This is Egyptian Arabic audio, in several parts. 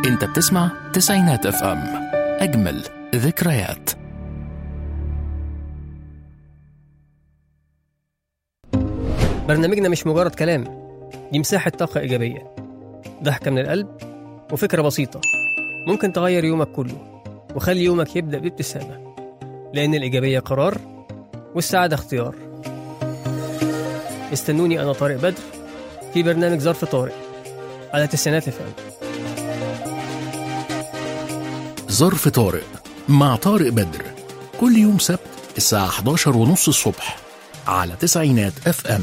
انت بتسمع تسعينات اف ام اجمل ذكريات برنامجنا مش مجرد كلام دي مساحة طاقة إيجابية ضحكة من القلب وفكرة بسيطة ممكن تغير يومك كله وخلي يومك يبدأ بابتسامة لأن الإيجابية قرار والسعادة اختيار استنوني أنا طارق بدر في برنامج ظرف طارق على تسعينات فم ظرف طارق مع طارق بدر كل يوم سبت الساعة 11 ونص الصبح على تسعينات اف ام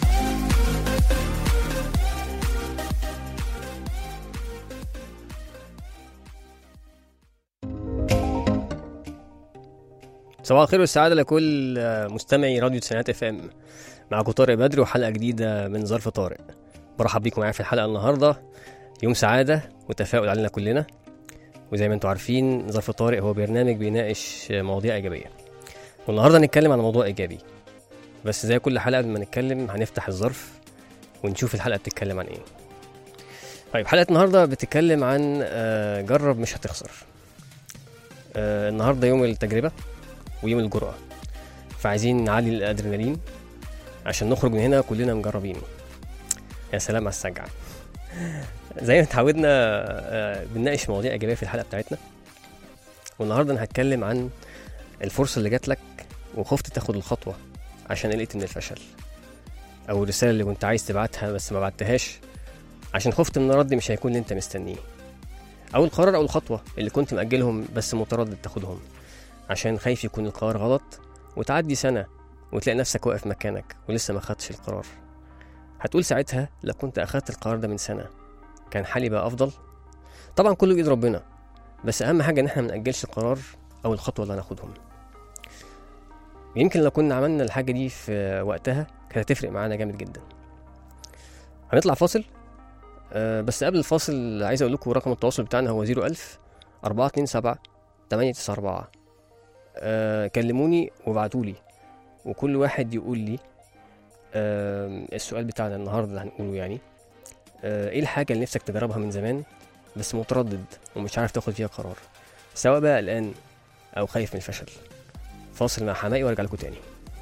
صباح الخير والسعادة لكل آه، مستمعي راديو تسعينات اف ام معاكم طارق بدري وحلقة جديدة من ظرف طارق برحب بيكم معايا في الحلقة النهاردة يوم سعادة وتفاؤل علينا كلنا وزي ما انتم عارفين ظرف طارق هو برنامج بيناقش مواضيع إيجابية والنهاردة هنتكلم عن موضوع إيجابي بس زي كل حلقة لما نتكلم هنفتح الظرف ونشوف الحلقة بتتكلم عن ايه طيب حلقة النهاردة بتتكلم عن آه، جرب مش هتخسر آه، النهاردة يوم التجربة ويوم الجرأة فعايزين نعلي الأدرينالين عشان نخرج من هنا كلنا مجربين يا سلام على السجع زي ما اتعودنا آه، بنناقش مواضيع إيجابية في الحلقة بتاعتنا والنهاردة أنا هتكلم عن الفرصة اللي جات لك وخفت تاخد الخطوة عشان قلقت من الفشل أو الرسالة اللي كنت عايز تبعتها بس ما بعتهاش عشان خفت من الرد مش هيكون اللي أنت مستنيه أو القرار أو الخطوة اللي كنت مأجلهم بس متردد تاخدهم عشان خايف يكون القرار غلط وتعدي سنة وتلاقي نفسك واقف مكانك ولسه ما خدتش القرار هتقول ساعتها لو كنت أخدت القرار ده من سنة كان حالي بقى أفضل طبعا كله بإيد ربنا بس أهم حاجة إن احنا منأجلش القرار أو الخطوة اللي هناخدهم يمكن لو كنا عملنا الحاجة دي في وقتها كانت هتفرق معانا جامد جدا هنطلع فاصل أه بس قبل الفاصل عايز أقول لكم رقم التواصل بتاعنا هو 01000 427 894 آه كلموني وابعتولي وكل واحد يقول لي آه السؤال بتاعنا النهارده اللي هنقوله يعني آه ايه الحاجه اللي نفسك تجربها من زمان بس متردد ومش عارف تاخد فيها قرار سواء بقى قلقان او خايف من الفشل فاصل مع حمائي وارجع لكم تاني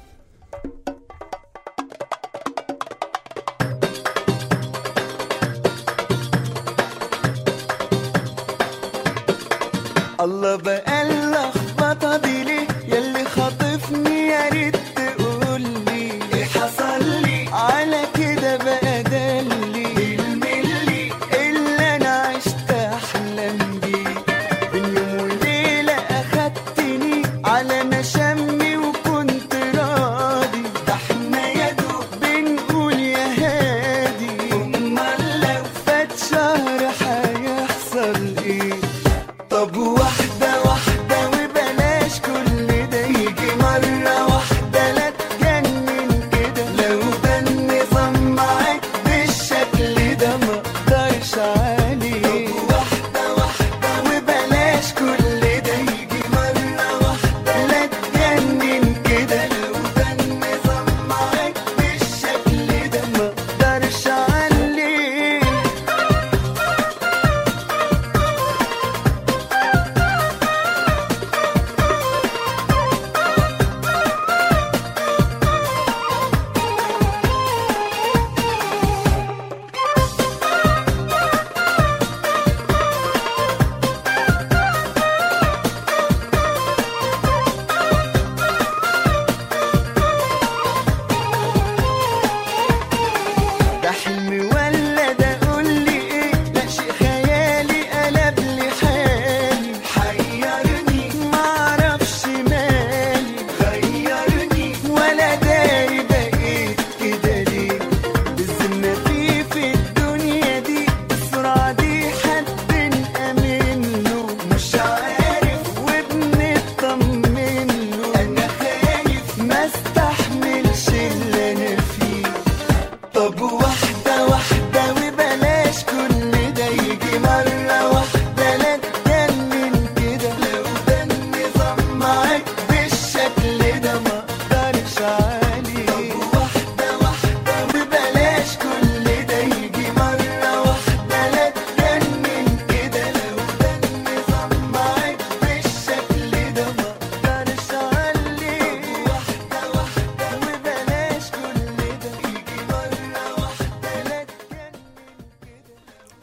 الله بقى اللخبطه دي ليه ياللي خاطفني يا ريت تقولي ايه حصل لي على كده بقى دلي الملي اللي انا عشت احلم بيه بين يوم وليله اخدتني على مشامي وكنت راضي ده احنا يا دوب بنقول يا هادي امال لو فات شهر هيحصل ايه طب واحدة واحدة وبلاش كل ده يجي مرة واحدة لا تجنن كده لو ده النظام معاك مش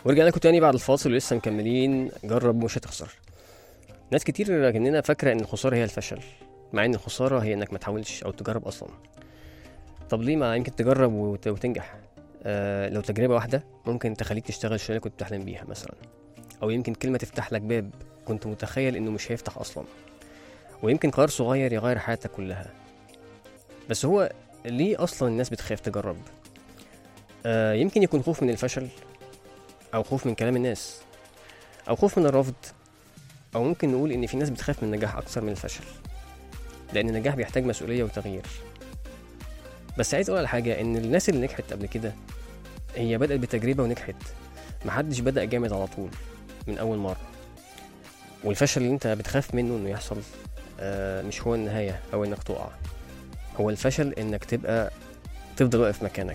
ورجعنا لكم تاني بعد الفاصل ولسه مكملين جرب مش هتخسر ناس كتير كأننا فاكرة إن الخسارة هي الفشل مع إن الخسارة هي إنك ما تحاولش أو تجرب أصلا طب ليه ما يمكن تجرب وت- وتنجح آه لو تجربة واحدة ممكن تخليك تشتغل الشغلانة اللي كنت بتحلم بيها مثلا أو يمكن كلمة تفتح لك باب كنت متخيل إنه مش هيفتح أصلا ويمكن قرار صغير يغير حياتك كلها بس هو ليه أصلا الناس بتخاف تجرب آه يمكن يكون خوف من الفشل أو خوف من كلام الناس أو خوف من الرفض أو ممكن نقول إن في ناس بتخاف من النجاح أكثر من الفشل لأن النجاح بيحتاج مسؤولية وتغيير بس عايز أقول على حاجة إن الناس اللي نجحت قبل كده هي بدأت بتجربة ونجحت محدش بدأ جامد على طول من أول مرة والفشل اللي أنت بتخاف منه إنه يحصل آه مش هو النهاية أو إنك تقع هو الفشل إنك تبقى تفضل واقف مكانك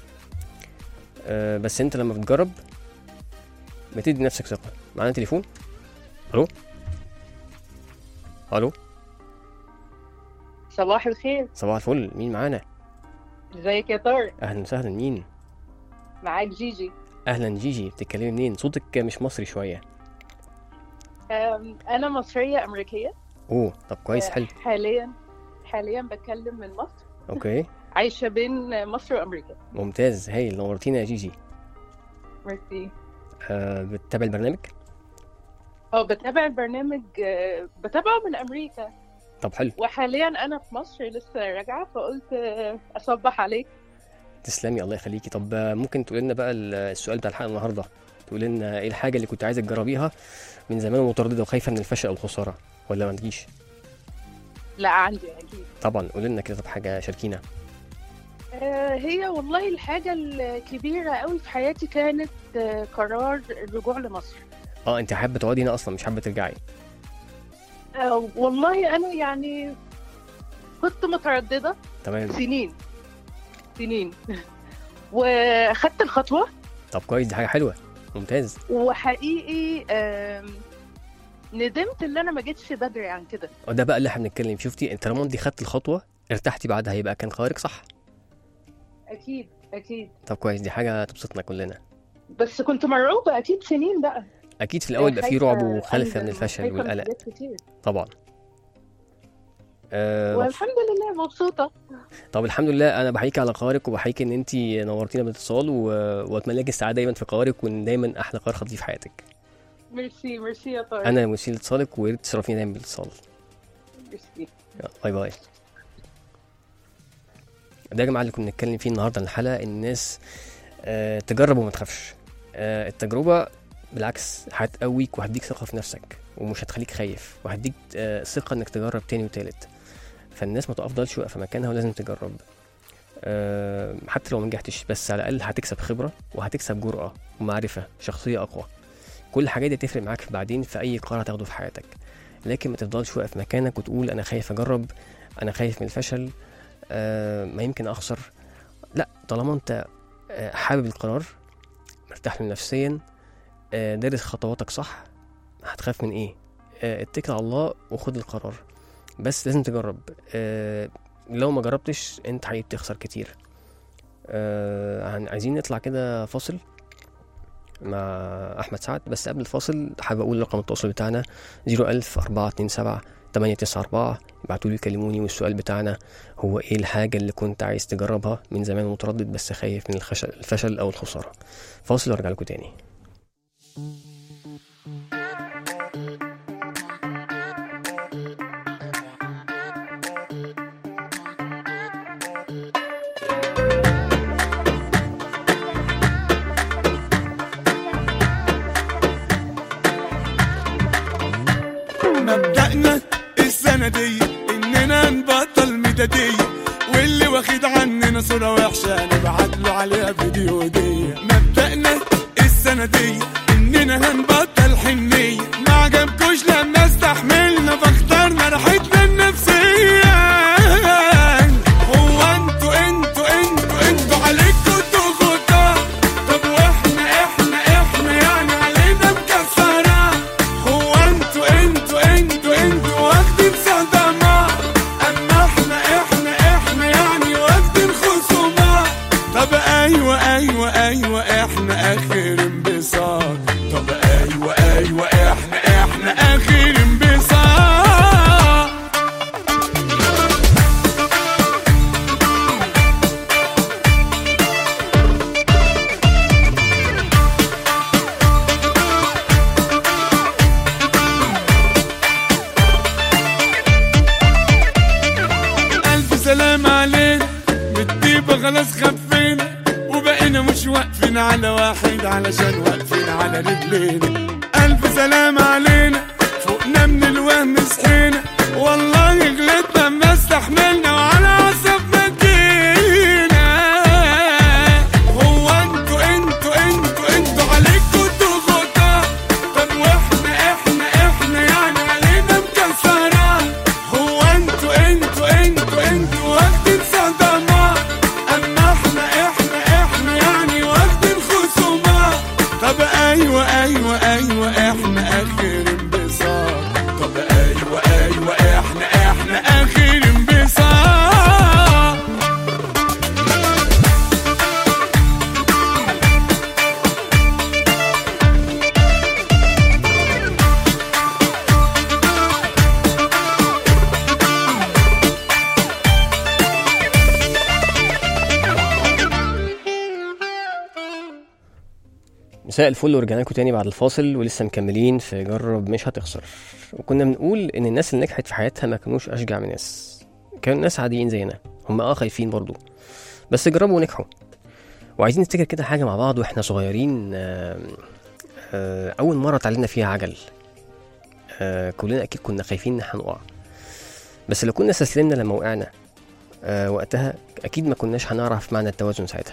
آه بس أنت لما بتجرب بتدي نفسك ثقة معانا تليفون الو الو صباح الخير صباح الفل مين معانا ازيك يا طارق اهلا وسهلا مين معاك جيجي اهلا جيجي بتتكلمي منين صوتك مش مصري شويه أم، انا مصريه امريكيه اوه طب كويس أه، حلو حاليا حاليا بتكلم من مصر اوكي عايشه بين مصر وامريكا ممتاز هايل نورتينا يا جيجي ميرسي آه بتتابع البرنامج اه بتابع البرنامج آه، بتابعه من امريكا طب حلو وحاليا انا في مصر لسه راجعه فقلت آه، اصبح عليك تسلمي الله يخليكي طب آه، ممكن تقول لنا بقى ال- السؤال بتاع الحلقه النهارده تقول لنا ايه الحاجه اللي كنت عايزه تجربيها من زمان ومتردده وخايفه من الفشل او الخساره ولا ما تجيش لا عندي اكيد طبعا قول لنا كده طب حاجه شاركينا آه، هي والله الحاجه الكبيره قوي في حياتي كانت آه، قرار الرجوع لمصر اه انت حابه تقعدي هنا اصلا مش حابه ترجعي آه، والله انا يعني كنت متردده تمام سنين سنين وخدت الخطوة طب كويس دي حاجه حلوه ممتاز وحقيقي آم، ندمت ان انا ما جيتش بدري عن كده وده بقى اللي احنا بنتكلم شفتي انت طالما انت خدت الخطوه ارتحتي بعدها يبقى كان قرارك صح اكيد اكيد طب كويس دي حاجه تبسطنا كلنا بس كنت مرعوبة اكيد سنين بقى اكيد في الاول بيبقى فيه رعب خايفة وخلفه من أنزل الفشل وخايفة من والقلق حاجات كتير طبعا أه والحمد لله مبسوطة طب الحمد لله انا بحييك على قرارك وبحييك ان انت نورتينا بالاتصال و... واتمنى لك السعاده دايما في قرارك وان دايما احلى قرار خدتيه في حياتك ميرسي ميرسي يا طارق انا وسيله اتصالك ويا ريت تشرفيني دايما بالاتصال ميرسي يلا، باي باي ده يا جماعه اللي كنا بنتكلم فيه النهارده الحلقه ان الناس آه تجرب وما تخافش آه التجربه بالعكس هتقويك وهتديك ثقه في نفسك ومش هتخليك خايف وهتديك آه ثقه انك تجرب تاني وتالت فالناس ما تفضلش واقفه مكانها ولازم تجرب آه حتى لو ما نجحتش بس على الاقل هتكسب خبره وهتكسب جرأه ومعرفه شخصيه اقوى كل الحاجات دي تفرق معاك بعدين في اي قرار هتاخده في حياتك لكن ما تفضلش واقف مكانك وتقول انا خايف اجرب انا خايف من الفشل آه ما يمكن اخسر لا طالما انت آه حابب القرار مرتاح له نفسيا آه دارس خطواتك صح هتخاف من ايه آه اتكل على الله وخد القرار بس لازم تجرب آه لو ما جربتش انت حقيقي بتخسر كتير آه عن- عايزين نطلع كده فاصل مع احمد سعد بس قبل الفاصل حابب اقول رقم التواصل بتاعنا 01000 427 894 ابعتوا لي كلموني والسؤال بتاعنا هو ايه الحاجة اللي كنت عايز تجربها من زمان ومتردد بس خايف من الخشل الفشل او الخسارة فاصل وارجع لكم تاني مبدأنا السنة دي إننا نبطل ميدادية واللي واخد عننا صورة وحشة نبعت له عليها فيديو دي مبدأنا السنة دي إننا هنبطل حنية ما عجبكوش لما استحملنا فاخترنا راحتنا النفسية هو انتوا انتوا انتوا انتوا عليكوا ضغوطات طب واحنا احنا احنا يعني علينا مكسرة هو انتوا انتوا انتوا انتوا واخدين صدمات اما احنا احنا احنا يعني واخدين خصومات طب ايوه ايوه ايوه ايوه احنا اخر انبساط طب ايوه ايوه احنا احنا اخر انبساط ألف سلام علينا بالطيبة خلاص خفينا وبقينا مش واقفين على واحد علشان واقفين على رجلينا ألف سلام علينا فوقنا من الوهم صحينا والله غلطنا ما استحملنا وعلى عصب ما جينا هو انتوا انتوا انتوا انتوا عليكوا ضغوطات طب واحنا احنا احنا يعني علينا مكسرات هو انتوا انتوا انتوا انتوا واخدين صدمات اما احنا احنا احنا يعني واخدين خصومات طب ايوه ايوه ايوه احنا اخر انبساط طب ايوه ايوه احنا احنا اخر انبساط مساء الفل ورجعنا لكم تاني بعد الفاصل ولسه مكملين في جرب مش هتخسر وكنا بنقول ان الناس اللي نجحت في حياتها ما كانوش اشجع من ناس كانوا ناس عاديين زينا هم اه خايفين برضو بس جربوا ونجحوا وعايزين نفتكر كده حاجه مع بعض واحنا صغيرين آه، آه، اول مره اتعلمنا فيها عجل آه، كلنا اكيد كنا خايفين ان هنقع بس لو كنا استسلمنا لما وقعنا آه، وقتها اكيد ما كناش هنعرف معنى التوازن ساعتها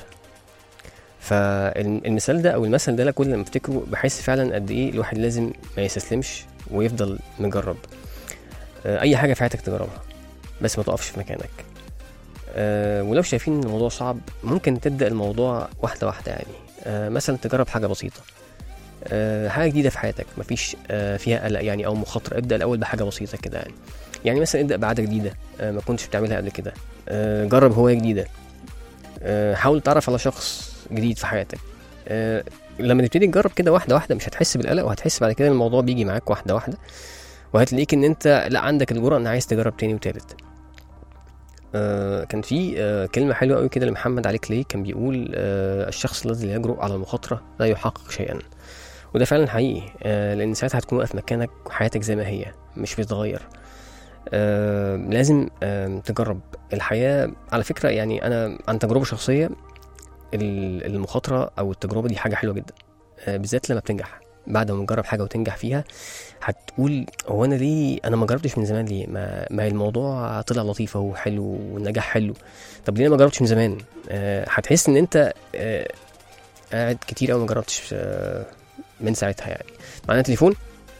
فالمثال ده او المثل ده أنا كل ما افتكره بحس فعلا قد ايه الواحد لازم ما يستسلمش ويفضل مجرب آه، اي حاجه في حياتك تجربها بس ما تقفش في مكانك آه، ولو شايفين ان الموضوع صعب ممكن تبدا الموضوع واحده واحده يعني آه، مثلا تجرب حاجه بسيطه آه، حاجه جديده في حياتك مفيش آه، فيها قلق يعني او مخاطره ابدا الاول بحاجه بسيطه كده يعني يعني مثلا ابدا بعاده جديده آه، ما كنتش بتعملها قبل كده آه، جرب هوايه جديده آه، حاول تعرف على شخص جديد في حياتك آه، لما تبتدي تجرب كده واحده واحده مش هتحس بالقلق وهتحس بعد كده إن الموضوع بيجي معاك واحده واحده وهتلاقيك ان انت لا عندك الجرأة ان عايز تجرب تاني وتالت آه كان في آه كلمة حلوة قوي كده لمحمد علي كلاي كان بيقول آه الشخص الذي لا يجرؤ على المخاطرة لا يحقق شيئا وده فعلا حقيقي آه لأن ساعتها هتكون واقف مكانك وحياتك زي ما هي مش بتتغير آه لازم آه تجرب الحياة على فكرة يعني أنا عن تجربة شخصية ال- المخاطرة أو التجربة دي حاجة حلوة جدا آه بالذات لما بتنجح بعد ما تجرب حاجة وتنجح فيها هتقول هو انا ليه انا ما جربتش من زمان ليه ما, ما الموضوع طلع لطيف اهو حلو والنجاح حلو طب ليه أنا ما جربتش من زمان آه هتحس ان انت آه قاعد كتير قوي ما جربتش آه من ساعتها يعني معانا تليفون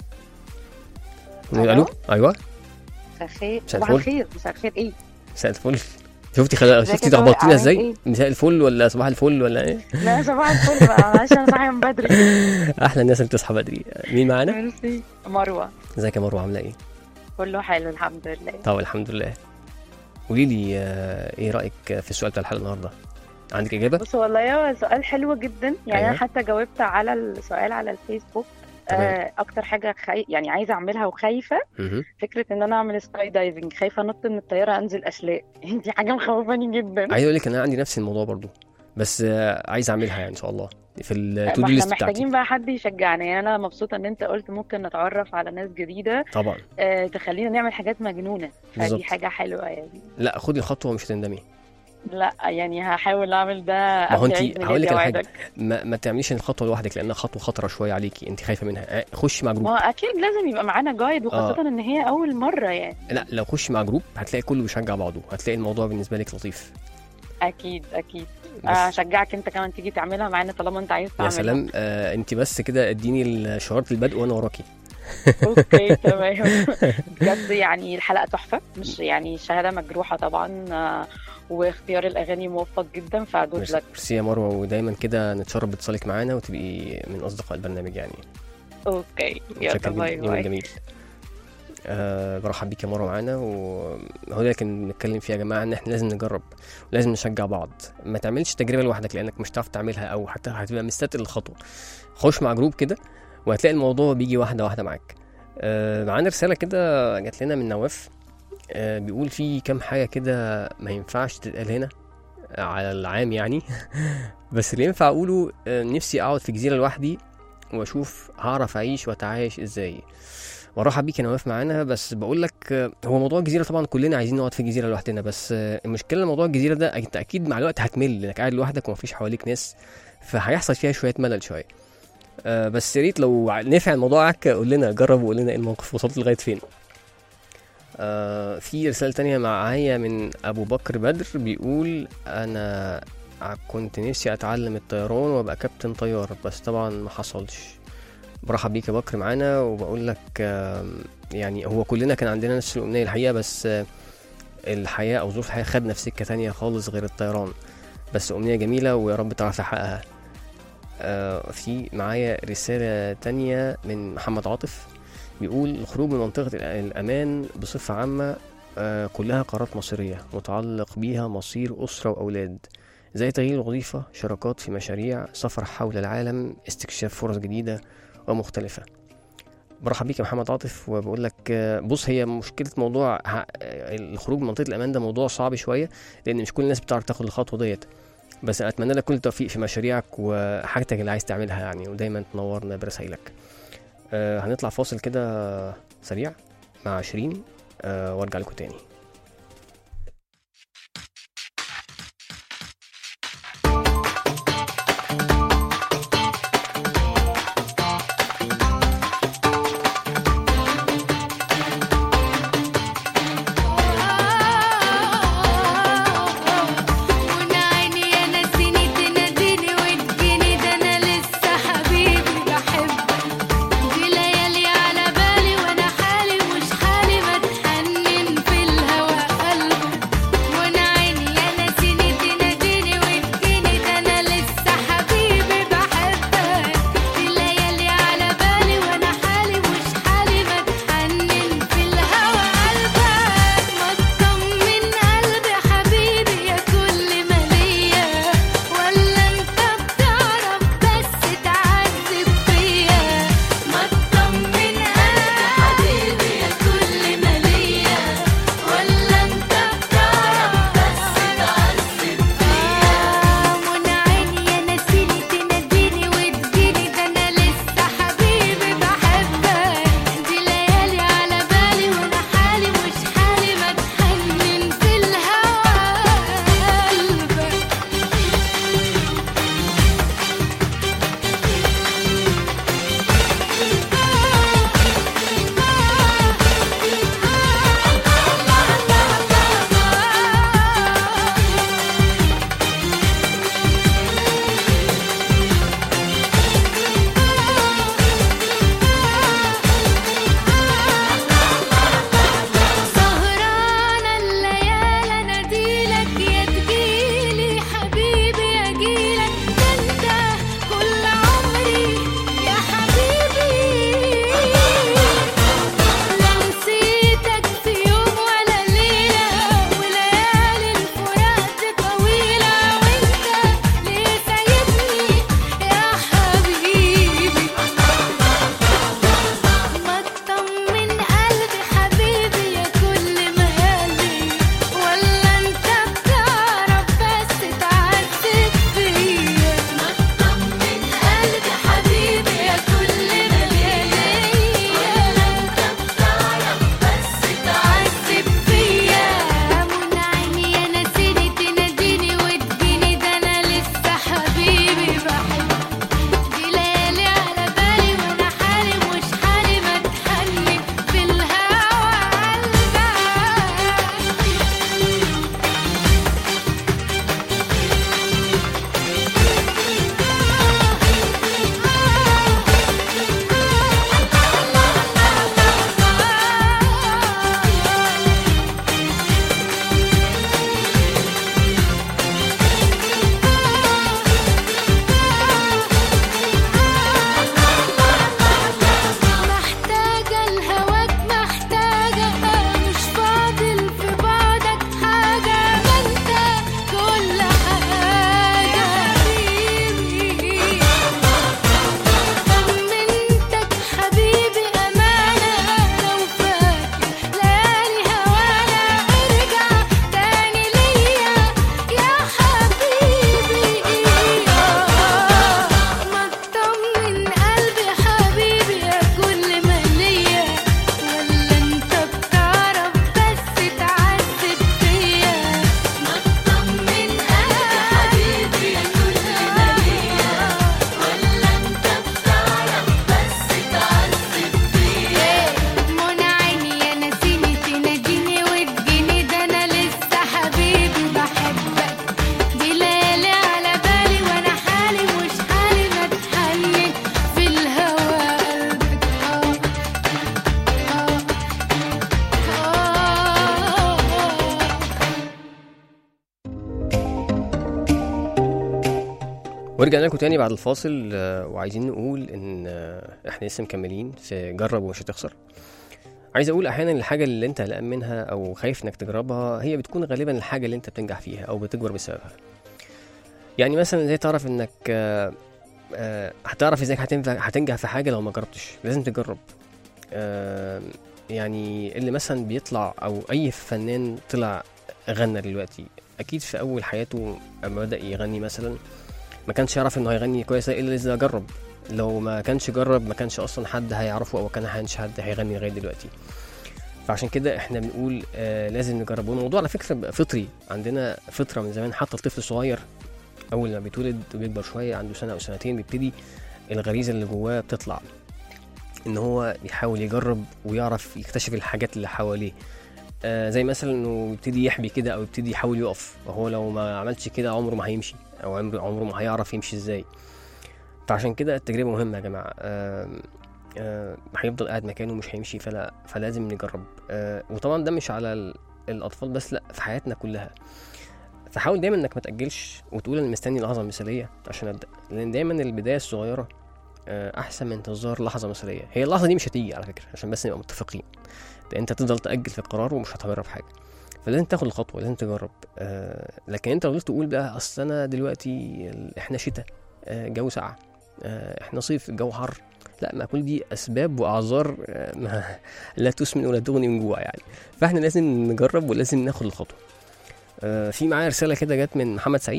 نقول ألو؟ الو ايوه مساء الخير مساء صباح الفل. الخير مساء الخير ايه مساء الفل شفتي خل... ازيك شفتي يا طارق؟ لخبطتينا عامل ازاي ايه؟ مساء الفل ولا صباح الفل ولا ايه لا صباح الفل بقى معلش انا صاحيه من بدري احلى الناس اللي بتصحى بدري مين معانا ميرسي مروه ازيك يا مروه عامله ايه كله حلو الحمد لله طب الحمد لله قولي لي آه، ايه رايك في السؤال بتاع الحلقه النهارده عندك اجابه بص والله هو سؤال حلو جدا يعني أيوة. انا حتى جاوبت على السؤال على الفيسبوك تمام. آه اكتر حاجه خي... يعني عايزه اعملها وخايفه مهم. فكره ان انا اعمل سكاي دايفنج خايفه انط من الطياره انزل اشلاء دي حاجه مخوفاني جدا عايز اقول لك ان انا عندي نفس الموضوع برضو بس آه، عايز اعملها يعني ان شاء الله في التو ما دو احنا ليست بتاعتي محتاجين بقى حد يشجعنا يعني انا مبسوطه ان انت قلت ممكن نتعرف على ناس جديده طبعا آه تخلينا نعمل حاجات مجنونه بالظبط. فدي حاجه حلوه يعني لا خدي الخطوه ومش هتندمي لا يعني هحاول اعمل ده ما هو قبل انت عيد هقول ميلادي لك على حاجه أوعدك. ما, ما تعمليش الخطوه لوحدك لانها خطوه خطره شويه عليكي انت خايفه منها آه، خشي مع جروب ما هو اكيد لازم يبقى معانا جايد وخاصه ان هي اول مره يعني لا لو خشي مع جروب هتلاقي كله بيشجع بعضه هتلاقي الموضوع بالنسبه لك لطيف اكيد اكيد بس اشجعك انت كمان تيجي تعملها معانا طالما انت عايز يا تعملها سلام آه انت بس كده اديني شهاده البدء وانا وراكي اوكي تمام بجد يعني الحلقه تحفه مش يعني الشهاده مجروحه طبعا آه، واختيار الاغاني موفق جدا فجود ميرسي لك ميرسي يا مروه ودايما كده نتشرف باتصالك معانا وتبقي من اصدقاء البرنامج يعني اوكي يلا متشكر باي جدا يوم باي جميل أه برحب بيك يا مروه معانا وهو ده اللي كنا بنتكلم فيه يا جماعه ان احنا لازم نجرب ولازم نشجع بعض ما تعملش تجربه لوحدك لانك مش هتعرف تعملها او حتى هتبقى مستثقل الخطوه خش مع جروب كده وهتلاقي الموضوع بيجي واحده واحده معاك أه معانا رساله كده جات لنا من نواف أه بيقول في كام حاجه كده ما ينفعش تتقال هنا على العام يعني بس اللي ينفع اقوله آه، نفسي اقعد في جزيره لوحدي واشوف هعرف اعيش واتعايش ازاي مرحب بيك انا واقف معانا بس بقول لك آه، هو موضوع الجزيره طبعا كلنا عايزين نقعد في جزيره لوحدنا بس آه، المشكله موضوع الجزيره ده انت اكيد مع الوقت هتمل لانك قاعد لوحدك ومفيش حواليك ناس فهيحصل فيها شويه ملل شويه آه، بس يا ريت لو ع- نفع الموضوع معاك قول لنا جرب وقول لنا ايه الموقف وصلت لغايه فين آه في رسالة تانية معايا من أبو بكر بدر بيقول أنا ع- كنت نفسي أتعلم الطيران وأبقى كابتن طيار بس طبعا ما حصلش برحب بيك يا بكر معانا وبقول لك آم، يعني هو كلنا كان عندنا نفس الأمنية الحقيقة بس آه، الحياة أو ظروف الحياة خدنا في سكة تانية خالص غير الطيران بس أمنية جميلة ويا رب تعرف تحققها آه، في معايا رسالة تانية من محمد عاطف بيقول الخروج من منطقة الأ- الأمان بصفة عامة آه، كلها قرارات مصيرية متعلق بيها مصير أسرة وأولاد زي تغيير الوظيفة شراكات في مشاريع سفر حول العالم استكشاف فرص جديدة ومختلفة برحب بيك يا محمد عاطف وبقول لك آه، بص هي مشكلة موضوع ه- آه، الخروج من منطقة الأمان ده موضوع صعب شوية لأن مش كل الناس بتعرف تاخد الخطوة ديت بس أتمنى لك كل التوفيق في مشاريعك وحاجتك اللي عايز تعملها يعني ودايما تنورنا برسايلك آه هنطلع فاصل كده سريع مع شيرين آه وارجع لكم تاني ونعيني يا ناسيني تناديني وتجيني ده انا لسه حبيبي بحبك دي ليالي على بالي وانا حالي مش حالي بتحنن في الهوا ورجعنا لكم تاني بعد الفاصل آه، وعايزين نقول ان آه، احنا لسه مكملين في جرب ومش هتخسر عايز اقول احيانا الحاجه اللي انت قلقان منها او خايف انك تجربها هي بتكون غالبا الحاجه اللي انت بتنجح فيها او بتكبر بسببها يعني مثلا زي تعرف انك آه، آه، هتعرف ازاي هتنفع هتنجح في حاجه لو ما جربتش لازم تجرب آه، يعني اللي مثلا بيطلع او اي فنان طلع غنى دلوقتي اكيد في اول حياته اما بدا يغني مثلا ما كانش يعرف انه هيغني كويس الا اذا جرب لو ما كانش جرب ما كانش اصلا حد هيعرفه او كان كانش حد هيغني لغايه دلوقتي فعشان كده احنا بنقول آه لازم نجرب والموضوع على فكره بقى فطري عندنا فطره من زمان حتى الطفل الصغير اول ما بيتولد وبيكبر شويه عنده سنه او سنتين بيبتدي الغريزه اللي جواه بتطلع ان هو يحاول يجرب ويعرف يكتشف الحاجات اللي حواليه آه زي مثلا انه يبتدي يحبي كده او يبتدي يحاول يقف وهو لو ما عملش كده عمره ما هيمشي او عمره عمره ما هيعرف يمشي ازاي فعشان كده التجربه مهمه يا جماعه آم، آم، هيفضل قاعد مكانه مش هيمشي فلا فلازم نجرب آه، وطبعا ده مش على ال- الاطفال بس لا في حياتنا كلها فحاول دايما انك ما تاجلش وتقول انا مستني اللحظه المثاليه عشان ابدا لان دايما البدايه الصغيره آه، احسن من انتظار لحظه مثاليه هي اللحظه دي مش هتيجي على فكره عشان بس نبقى متفقين لان انت تفضل تاجل في القرار ومش هتغير حاجه فلازم تاخد الخطوه لازم تجرب آه لكن انت لو فضلت تقول بقى اصل انا دلوقتي ال- احنا شتاء آه جو ساقع آه احنا صيف الجو حر لا ما كل دي اسباب واعذار آه ما لا تسمن ولا تغني من جوع يعني فاحنا لازم نجرب ولازم ناخد الخطوه آه في معايا رساله كده جت من محمد سعيد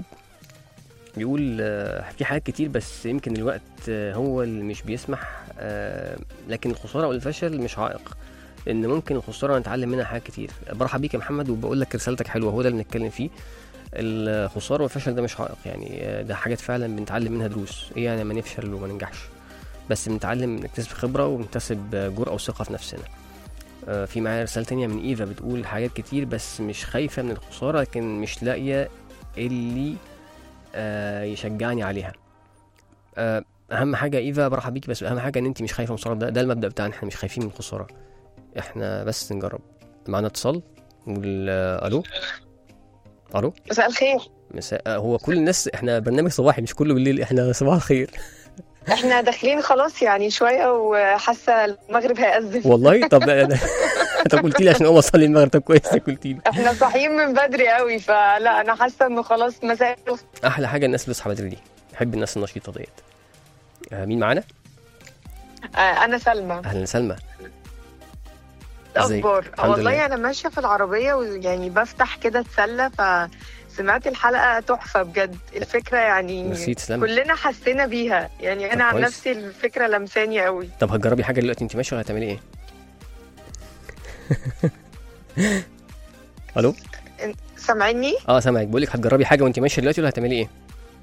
بيقول آه في حاجات كتير بس يمكن الوقت آه هو اللي مش بيسمح آه لكن الخساره والفشل مش عائق لان ممكن الخساره نتعلم منها حاجات كتير برحب بيك يا محمد وبقول لك رسالتك حلوه هو ده اللي بنتكلم فيه الخساره والفشل ده مش عائق يعني آه، ده حاجات فعلا بنتعلم منها دروس ايه يعني ما نفشل وما ننجحش بس بنتعلم نكتسب خبره ونكتسب آه، جرأه وثقه في نفسنا آه، في معايا رساله تانية من ايفا بتقول حاجات كتير بس مش خايفه من الخساره لكن مش لاقيه اللي آه، يشجعني عليها آه، اهم حاجه ايفا برحب بيك بس اهم حاجه ان انت مش خايفه من الخساره ده ده المبدا بتاعنا احنا مش خايفين من الخساره احنا بس نجرب معانا اتصال نقول آه، الو الو مساء الخير مساء آه، هو كل الناس احنا برنامج صباحي مش كله بالليل احنا صباح الخير احنا داخلين خلاص يعني شويه وحاسه المغرب هيأذن والله طب أنا- طب قلت لي عشان اقوم اصلي المغرب طب كويس إنك قلت لي احنا صاحيين من بدري قوي فلا انا حاسه انه خلاص مساء الخير. احلى حاجه الناس بتصحى بدري دي بحب الناس النشيطه ديت آه، مين معانا آه انا سلمى اهلا سلمى ازيك؟ اخبار الحمد والله لله. انا ماشيه في العربيه ويعني بفتح كده اتسلى فسمعت الحلقه تحفه بجد الفكره يعني ميرسي تسلمي كلنا حسينا بيها يعني طب انا عن كويس. نفسي الفكره لمساني قوي طب هتجربي حاجه دلوقتي انت ماشيه ولا هتعملي ايه الو سامعيني اه سامعك بقول لك هتجربي حاجه وانت ماشيه دلوقتي ولا هتعملي ايه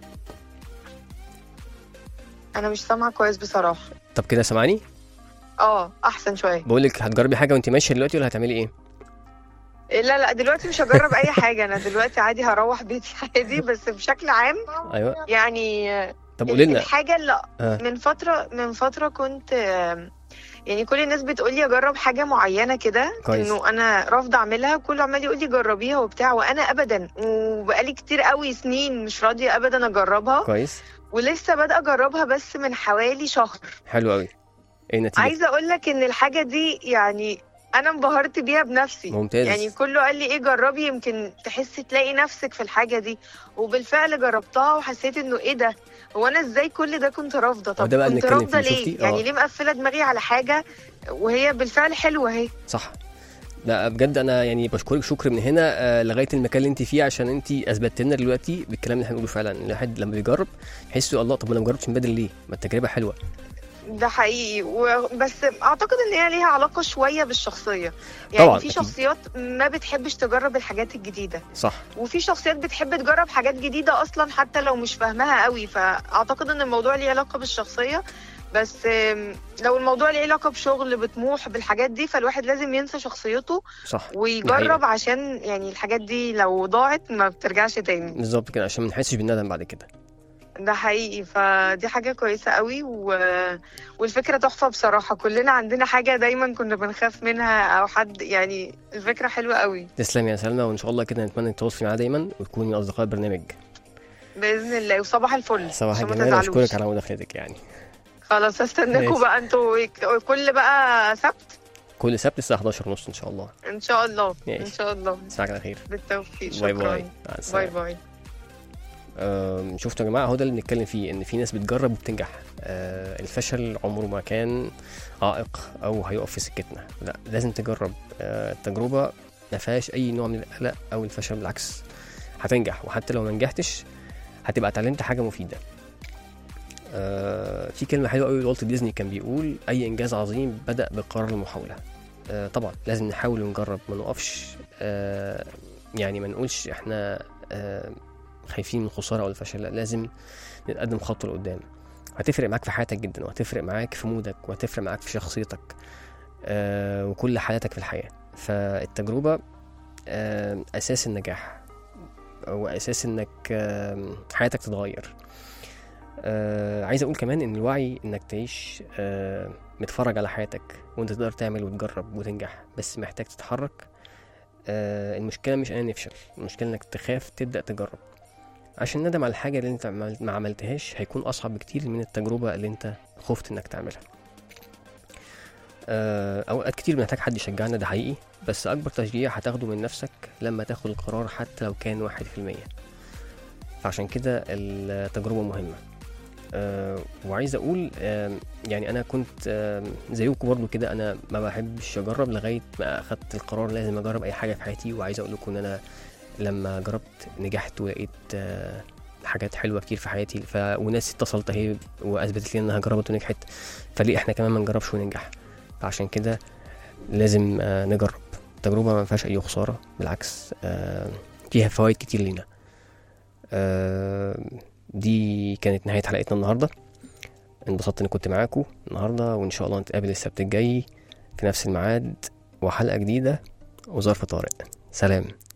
انا مش سامعه كويس بصراحه طب كده سامعني اه احسن شويه بقول لك هتجربي حاجه وانت ماشيه دلوقتي ولا هتعملي ايه لا لا دلوقتي مش هجرب اي حاجه انا دلوقتي عادي هروح بيتي عادي بس بشكل عام ايوه يعني طب قولي لنا الحاجه اللي آه. من فتره من فتره كنت آم، يعني كل الناس بتقول لي اجرب حاجه معينه كده كويس. انه انا رافضه اعملها كله عمال يقول لي جربيها وبتاع وانا ابدا وبقالي كتير قوي سنين مش راضيه ابدا اجربها كويس ولسه بادئه اجربها بس من حوالي شهر حلو قوي ايه النتيجه عايزه اقول لك ان الحاجه دي يعني انا انبهرت بيها بنفسي ممتاز يعني كله قال لي ايه جربي يمكن تحسي تلاقي نفسك في الحاجه دي وبالفعل جربتها وحسيت انه ايه ده هو انا ازاي كل ده كنت رافضه هو طب ده بقى كنت بنتكلم رافضه فيه، ليه شفتي؟ يعني آه. ليه مقفله دماغي على حاجه وهي بالفعل حلوه اهي صح لا بجد انا يعني بشكرك شكر من هنا آه، لغايه المكان اللي انت فيه عشان انت اثبتت لنا دلوقتي بالكلام اللي احنا بنقوله فعلا الواحد لما بيجرب يحس الله طب انا ما جربتش من بدري ليه؟ ما التجربه حلوه ده حقيقي و... بس اعتقد ان هي ليها علاقه شويه بالشخصيه يعني طبعاً، في أكيد. شخصيات ما بتحبش تجرب الحاجات الجديده صح وفي شخصيات بتحب تجرب حاجات جديدة أصلا حتى لو مش فاهماها قوي فأعتقد إن الموضوع ليه علاقة بالشخصية بس آم، لو الموضوع ليه علاقة بشغل بطموح بالحاجات دي فالواحد لازم ينسى شخصيته صح ويجرب عشان يعني الحاجات دي لو ضاعت ما بترجعش تاني بالظبط كده عشان ما نحسش بالندم بعد كده ده حقيقي فدي حاجة كويسة قوي و... والفكرة تحفة بصراحة كلنا عندنا حاجة دايما كنا بنخاف منها أو حد يعني الفكرة حلوة قوي تسلمي يا سلمى وان شاء الله كده نتمنى تتواصلي معانا دايما وتكوني من اصدقاء البرنامج باذن الله وصباح الفل صباح عشان ما الجمال تزعلوش. واشكرك على مداخلتك يعني خلاص استناكم ماشي. بقى انتوا كل بقى سبت كل سبت الساعه 11 ونص ان شاء الله ان شاء الله ماشي. ان شاء الله نسمعك على خير بالتوفيق باي شكرا باي مع السلامه باي باي أم، شفتوا يا جماعه هو ده اللي بنتكلم فيه ان في ناس بتجرب وبتنجح أه، الفشل عمره ما كان عائق او هيقف في سكتنا لا لازم تجرب أه، التجربه ما فيهاش اي نوع من القلق او الفشل بالعكس هتنجح وحتى لو ما نجحتش هتبقى اتعلمت حاجه مفيده أه، في كلمه حلوه قوي والت ديزني كان بيقول اي انجاز عظيم بدا بقرار المحاوله أه، طبعا لازم نحاول ونجرب ما نقفش أه، يعني ما نقولش احنا أه، خايفين من الخساره او الفشل لا لازم نتقدم خطوه لقدام هتفرق معاك في حياتك جدا وهتفرق معاك في مودك وهتفرق معاك في شخصيتك آه وكل حياتك في الحياه فالتجربه آه اساس النجاح واساس انك آه حياتك تتغير آه عايز اقول كمان ان الوعي انك تعيش آه متفرج على حياتك وانت تقدر تعمل وتجرب وتنجح بس محتاج تتحرك آه المشكله مش انا نفشل المشكله انك تخاف تبدا تجرب عشان الندم على الحاجة اللي انت عمل- ما عملتهاش هيكون أصعب بكتير من التجربة اللي انت خفت انك تعملها آه، أوقات كتير بنحتاج حد يشجعنا ده حقيقي بس أكبر تشجيع هتاخده من نفسك لما تاخد القرار حتى لو كان واحد في المية فعشان كده التجربة مهمة آه، وعايز أقول آم، يعني أنا كنت آم، زيكم برضو كده أنا ما بحبش أجرب لغاية ما أخدت القرار لازم أجرب أي حاجة في حياتي وعايز أقول لكم إن أنا لما جربت نجحت ولقيت آه، حاجات حلوه كتير في حياتي ف... وناس اتصلت اهي واثبتت لي انها جربت ونجحت فليه احنا كمان ما نجربش وننجح فعشان كده لازم آه، نجرب التجربه ما فيهاش اي خساره بالعكس آه، فيها فوائد كتير لينا آه، دي كانت نهايه حلقتنا النهارده انبسطت اني كنت معاكم النهارده وان شاء الله نتقابل السبت الجاي في نفس الميعاد وحلقه جديده وظرف طارق سلام